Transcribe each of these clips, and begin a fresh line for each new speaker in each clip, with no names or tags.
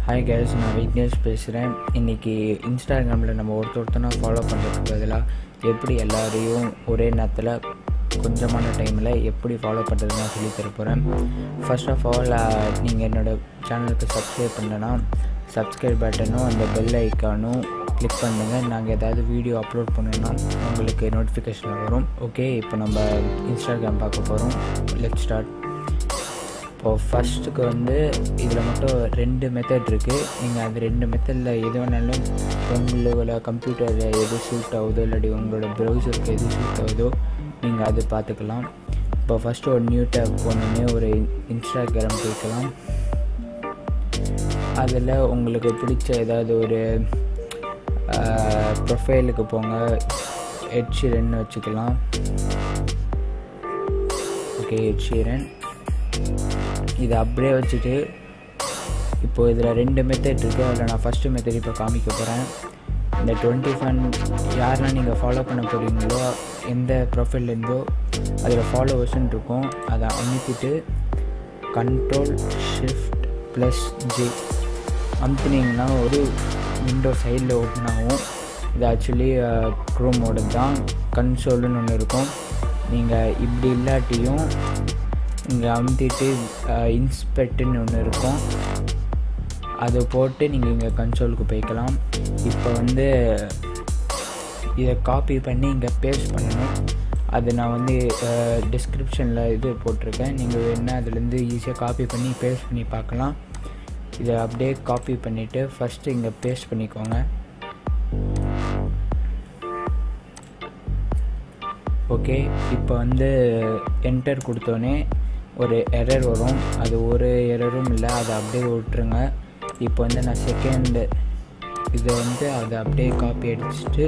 hi guys நான் விக்னேஷ் பேசுகிறேன் இன்றைக்கி இன்ஸ்டாகிராமில் நம்ம ஒருத்த ஒருத்தனா ஃபாலோ பண்ணுறதுக்கு பதிலாக எப்படி எல்லாரையும் ஒரே நேரத்தில் கொஞ்சமான டைமில் எப்படி ஃபாலோ பண்ணுறது நான் சொல்லி தர போகிறேன் ஃபர்ஸ்ட் ஆஃப் ஆல் நீங்கள் என்னோடய சேனலுக்கு சப்ஸ்கிரைப் பண்ணலன்னா சப்ஸ்கிரைப் பட்டனும் அந்த பெல் ஐக்கானும் கிளிக் பண்ணுங்கள் நாங்கள் ஏதாவது வீடியோ அப்லோட் பண்ணோன்னா உங்களுக்கு நோட்டிஃபிகேஷன் வரும் ஓகே இப்போ நம்ம இன்ஸ்டாகிராம் பார்க்க போகிறோம் லெட் ஸ்டார்ட் இப்போது ஃபஸ்ட்டுக்கு வந்து இதில் மட்டும் ரெண்டு மெத்தட் இருக்குது நீங்கள் அது ரெண்டு மெத்தடில் எது வேணாலும் உங்களோட கம்ப்யூட்டரில் எது சூட் ஆகுதோ இல்லாட்டி உங்களோட ப்ரௌசருக்கு எது சூட் ஆகுதோ நீங்கள் அது பார்த்துக்கலாம் இப்போ ஃபஸ்ட்டு ஒரு நியூ டேப் போனோடனே ஒரு இன்ஸ்டாகிராம் கேட்கலாம் அதில் உங்களுக்கு பிடிச்ச ஏதாவது ஒரு ப்ரொஃபைலுக்கு போங்க ஹெட்ஷீரன் வச்சுக்கலாம் ஓகே ஹெட்ஷீரன் இதை அப்படியே வச்சுட்டு இப்போது இதில் ரெண்டு மெத்தட் இருக்குது அதில் நான் ஃபஸ்ட்டு மெத்தட் இப்போ காமிக்க போகிறேன் இந்த டுவெண்ட்டி ஃபன் யாரெல்லாம் நீங்கள் ஃபாலோ பண்ண போகிறீங்களோ எந்த ப்ரொஃபைல்லேருந்தோ அதில் ஃபாலோவர்ஸ்ன்னு இருக்கும் அதை அமுத்திட்டு கண்ட்ரோல் ஷிஃப்ட் ப்ளஸ் ஜி அமுத்துனீங்கன்னா ஒரு விண்டோ சைடில் ஓப்பன் ஆகும் இது ஆக்சுவலி க்ரோமோட தான் கன்சோல்னு ஒன்று இருக்கும் நீங்கள் இப்படி இல்லாட்டியும் இங்கே அமுத்திட்டு இன்ஸ்பெக்ட்னு ஒன்று இருக்கும் அதை போட்டு நீங்கள் இங்கே கன்சோலுக்கு போய்க்கலாம் இப்போ வந்து இதை காப்பி பண்ணி இங்கே பேஸ்ட் பண்ணணும் அது நான் வந்து டிஸ்கிரிப்ஷனில் இது போட்டிருக்கேன் நீங்கள் வேணால் அதுலேருந்து ஈஸியாக காப்பி பண்ணி பேஸ்ட் பண்ணி பார்க்கலாம் இதை அப்படியே காப்பி பண்ணிவிட்டு ஃபஸ்ட்டு இங்கே பேஸ்ட் பண்ணிக்கோங்க ஓகே இப்போ வந்து என்டர் கொடுத்தோன்னே ஒரு எரர் வரும் அது ஒரு எரரும் இல்லை அதை அப்படியே விட்டுருங்க இப்போ வந்து நான் செகண்டு இதை வந்து அதை அப்படியே காப்பி அடிச்சுட்டு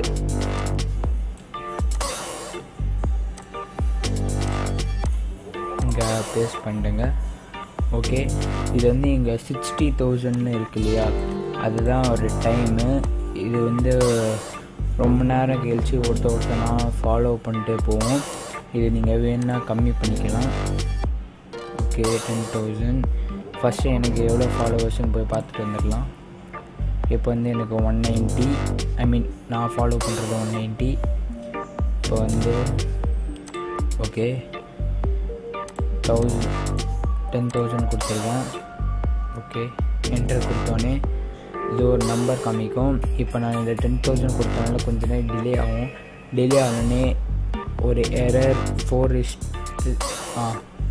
இங்கே பேஸ்ட் பண்ணிடுங்க ஓகே இது வந்து இங்கே சிக்ஸ்டி தௌசண்ட்னு இருக்கு இல்லையா அதுதான் ஒரு டைமு இது வந்து ரொம்ப நேரம் கழித்து ஒருத்த ஒருத்தனா ஃபாலோ பண்ணிட்டு போவோம் இது நீங்கள் வேணுன்னா கம்மி பண்ணிக்கலாம் ஓகே டென் தௌசண்ட் ஃபஸ்ட்டு எனக்கு எவ்வளோ ஃபாலோவர்ஸ்னு போய் பார்த்துட்டு வந்துடலாம் இப்போ வந்து எனக்கு ஒன் நைன்ட்டி ஐ மீன் நான் ஃபாலோ பண்ணுறது ஒன் நைன்ட்டி இப்போ வந்து ஓகே தௌசண்ட் டென் தௌசண்ட் கொடுத்துருக்கேன் ஓகே என்டர் கொடுத்தோன்னே இது ஒரு நம்பர் காமிக்கும் இப்போ நான் இந்த டென் தௌசண்ட் கொடுத்தனால கொஞ்ச நேரம் டிலே ஆகும் டிலே ஆனோடனே ஒரு எரர் ஃபோர் இஸ் ஆ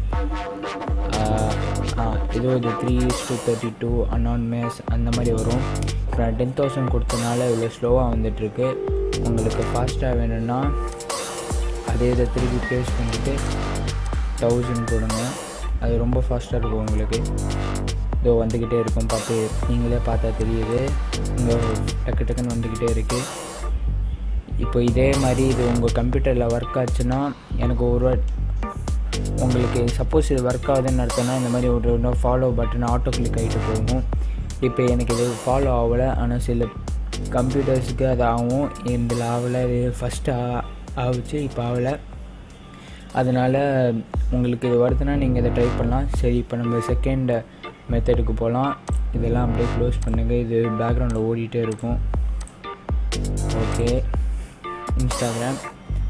ஆ இது இது three is two thirty two anonymous அந்த மாதிரி வரும் இப்போ நான் டென் தௌசண்ட் கொடுத்தனால இவ்வளோ ஸ்லோவாக வந்துட்டுருக்கு உங்களுக்கு ஃபாஸ்ட்டாக வேணும்னா அதே இதை திருப்பி பேஸ் பண்ணிவிட்டு தௌசண்ட் கொடுங்க அது ரொம்ப ஃபாஸ்ட்டாக இருக்கும் உங்களுக்கு இதோ வந்துக்கிட்டே இருக்கும் பார்த்து நீங்களே பார்த்தா தெரியுது இங்கே டக்கு டக்குன்னு வந்துக்கிட்டே இருக்குது இப்போ இதே மாதிரி இது உங்கள் கம்ப்யூட்டரில் ஒர்க் ஆச்சுன்னா எனக்கு ஒரு உங்களுக்கு சப்போஸ் இது ஒர்க் ஆகுதுன்னு அர்த்தம்னா இந்த மாதிரி ஒரு ஃபாலோ பட்டன் ஆட்டோ கிளிக் ஆகிட்டு போகும் இப்போ எனக்கு இது ஃபாலோ ஆகலை ஆனால் சில கம்ப்யூட்டர்ஸுக்கு அது ஆகும் இதில் ஆகலை இது ஃபஸ்ட்டு ஆகுச்சு இப்போ ஆகலை அதனால் உங்களுக்கு இது வருதுன்னா நீங்கள் இதை ட்ரை பண்ணலாம் சரி இப்போ நம்ம செகண்ட் மெத்தடுக்கு போகலாம் இதெல்லாம் அப்படியே க்ளோஸ் பண்ணுங்கள் இது பேக்ரவுண்டில் ஓடிட்டே இருக்கும் ஓகே இன்ஸ்டாகிராம்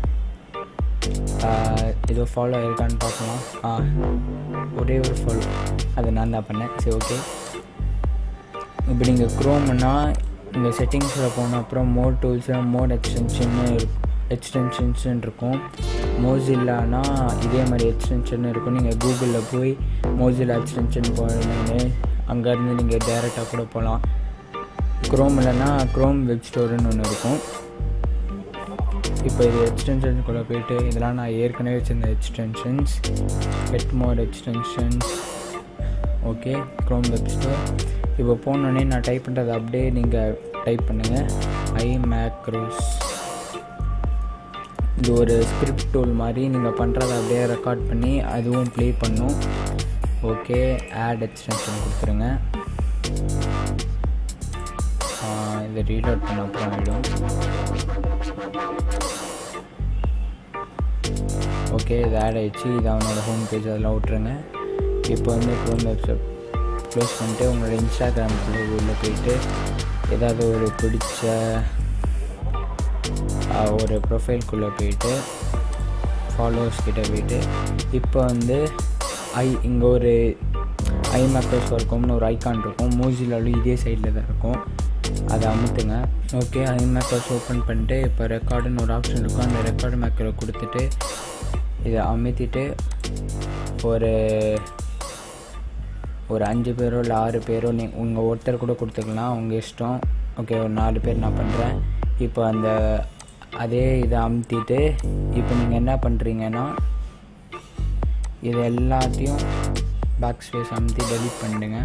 ஏதோ ஃபாலோ ஆயிருக்கான்னு பார்க்கலாம் ஆ ஒரே ஒரு ஃபாலோ அதை நான் தான் பண்ணேன் சரி ஓகே இப்போ நீங்கள் க்ரோம்னா இந்த செட்டிங்ஸில் போன அப்புறம் மோட் டூல்ஸில் மோட் எக்ஸ்டென்ஷன்னு எக்ஸ்டென்ஷன்ஸ்ன்னு இருக்கும் மோசில்லானா இதே மாதிரி எக்ஸ்டென்ஷன் இருக்கும் நீங்கள் கூகுளில் போய் மோசில்லா எக்ஸ்டென்ஷன் போனீங்கன்னு அங்கேருந்து நீங்கள் டேரெக்டாக கூட போகலாம் க்ரோம் இல்லைன்னா க்ரோம் வெப் ஸ்டோருன்னு ஒன்று இருக்கும் இப்போ இது எக்ஸ்டென்ஷன்ஸ்குள்ளே போயிட்டு இதெல்லாம் நான் ஏற்கனவே வச்சுருந்த extensions head mode extensions okay Chrome web store இப்போ போனோடனே நான் டைப் பண்ணுறது அப்படியே நீங்கள் டைப் பண்ணுங்கள் ஐ மேக்ரோஸ் இது ஒரு ஸ்கிரிப்ட் டூல் மாதிரி நீங்கள் பண்ணுறத அப்படியே ரெக்கார்ட் பண்ணி அதுவும் ப்ளே பண்ணும் ஓகே ஆட் எக்ஸ்டென்ஷன் கொடுத்துருங்க இதை ரீலோட் பண்ண அப்புறம் ஆகிடும் ஓகே இது ஆட் ஆகிடுச்சு இது அவனோட ஹோம் பேஜ் அதெல்லாம் விட்ருங்க இப்போ வந்து க்ரோம் வெப்சைட் க்ளோஸ் பண்ணிட்டு உங்களோட இன்ஸ்டாகிராம்குள்ளே உள்ளே போயிட்டு ஏதாவது ஒரு பிடிச்ச ஆஹ், ஒரு ப்ரொஃபைல்குள்ளே போயிட்டு ஃபாலோவர்ஸ் கிட்ட போயிட்டு இப்போ வந்து ஐ இங்கே ஒரு ஐ மேக்ரோஸ் இருக்கும்னு ஒரு ஐக்கான் இருக்கும் மூஜிலாலும் இதே சைடில் தான் இருக்கும் அதை அமுத்துங்க ஓகே ஐ மேக்ரோஸ் ஓப்பன் பண்ணிட்டு இப்போ ரெக்கார்டுன்னு ஒரு ஆப்ஷன் இருக்கும் அந்த ரெக்கார்டு மேக்கரை கொடுத்துட்டு இதை அமுத்திட்டு ஒரு ஒரு அஞ்சு பேரோ இல்லை ஆறு பேரோ நீ உங்கள் ஒருத்தர் கூட கொடுத்துக்கலாம் உங்கள் இஷ்டம் ஓகே ஒரு நாலு பேர் நான் பண்ணுறேன் இப்போ அந்த அதே இதை அமுத்திட்டு இப்போ நீங்கள் என்ன பண்ணுறீங்கன்னா இது எல்லாத்தையும் பேக் ஸ்பேஸ் அமுத்தி டெலீட் பண்ணிடுங்க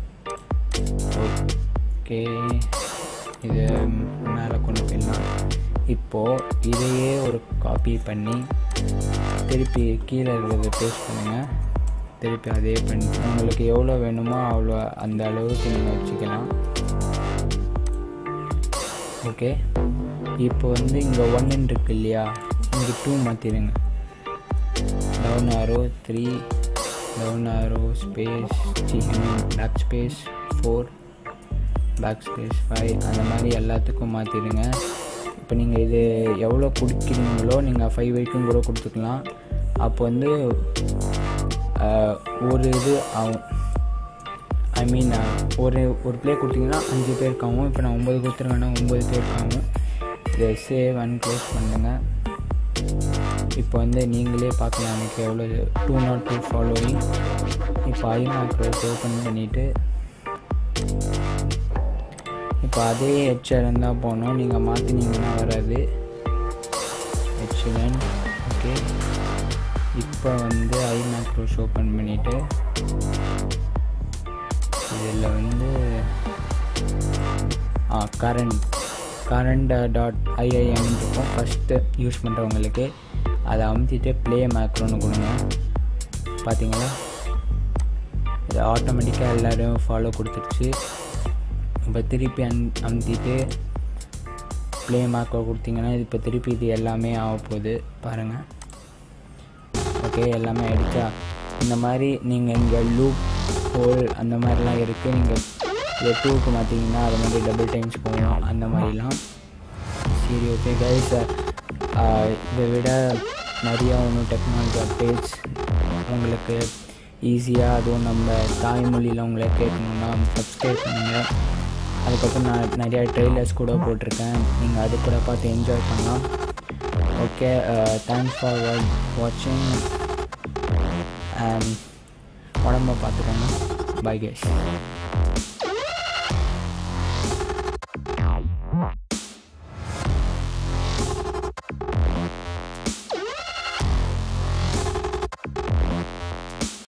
ஓகே இது மேலே கொண்டு போயிடலாம் இப்போது இதையே ஒரு காப்பி பண்ணி திருப்பி கீழே இருக்கிறத பேஸ்ட் பண்ணுங்கள் திருப்பி அதே பண்ணி உங்களுக்கு எவ்வளோ வேணுமோ அவ்வளோ அந்த அளவுக்கு நீங்கள் வச்சுக்கலாம் ஓகே இப்போ வந்து இங்கே ஒன்னு இருக்கு இல்லையா இங்கே டூ மாற்றிடுங்க down arrow three down arrow space G back space four back space five அந்த மாதிரி எல்லாத்துக்கும் மாற்றிடுங்க இப்போ நீங்கள் இது எவ்வளோ கொடுக்குறீங்களோ நீங்கள் ஃபைவ் வரைக்கும் கூட கொடுத்துக்கலாம் அப்போ வந்து ஆஹ், ஒரு இது ஆகும் ஐ மீன் ஒரு ஒரு ப்ளே கொடுத்தீங்கன்னா அஞ்சு பேருக்கு ஆகும் இப்போ நான் ஒம்பது கொடுத்துருக்கேன்னா ஒம்பது பேருக்கு ஆகும் இதை சேவ் அண்ட் க்ளோஸ் பண்ணுங்கள் இப்போ வந்து நீங்களே பார்க்கலாம் எனக்கு எவ்வளோ டூ நாட் டூ ஃபாலோவிங் இப்போ ஐ மேக்ரோஸ் ஓப்பன் பண்ணிவிட்டு இப்போ அதே ஹெச்ஆர் தான் போகணும் நீங்கள் மாற்றினீங்கன்னா வராது ஹெச்என் ஓகே இப்போ வந்து ஐ மேக்ரோஸ் ஓப்பன் பண்ணிவிட்டு இதில் வந்து ஆ கரண்ட் கரண்ட் டாட் ஐஐஎம் இருக்கும் ஃபஸ்ட்டு யூஸ் பண்ணுறவங்களுக்கு அதை அமுத்திட்டு ப்ளே மேக்ரோன்னு கொடுங்க பார்த்தீங்களா இது ஆட்டோமேட்டிக்காக எல்லோரும் ஃபாலோ கொடுத்துருச்சு இப்போ திருப்பி அன் அமுத்திட்டு ப்ளே மேக்ரோ கொடுத்தீங்கன்னா இது இப்போ திருப்பி இது எல்லாமே ஆக போகுது பாருங்கள் ஓகே எல்லாமே ஆயிடுச்சா இந்த மாதிரி நீங்கள் இங்கே லூப் ஹோல் அந்த மாதிரிலாம் இருக்குது நீங்கள் இதை டூக்கு மாற்றிங்கன்னா அது மாதிரி டபுள் டைம்ஸ் போகும் அந்த மாதிரிலாம் சரி ஓகே கைஸ் இதை விட நிறையா ஒன்றும் டெக்னாலஜி அப்டேட்ஸ் உங்களுக்கு ஈஸியாக அதுவும் நம்ம தாய்மொழியில் உங்களை கேட்கணுன்னா சப்ஸ்கிரைப் பண்ணுங்கள் அதுக்கப்புறம் நான் நிறையா ட்ரெய்லர்ஸ் கூட போட்டிருக்கேன் நீங்கள் அது கூட பார்த்து என்ஜாய் பண்ணலாம் ஓகே தேங்க்ஸ் ஃபார் வாட்சிங் அண்ட் உடம்ப பார்த்துக்கோங்க பை கேஸ்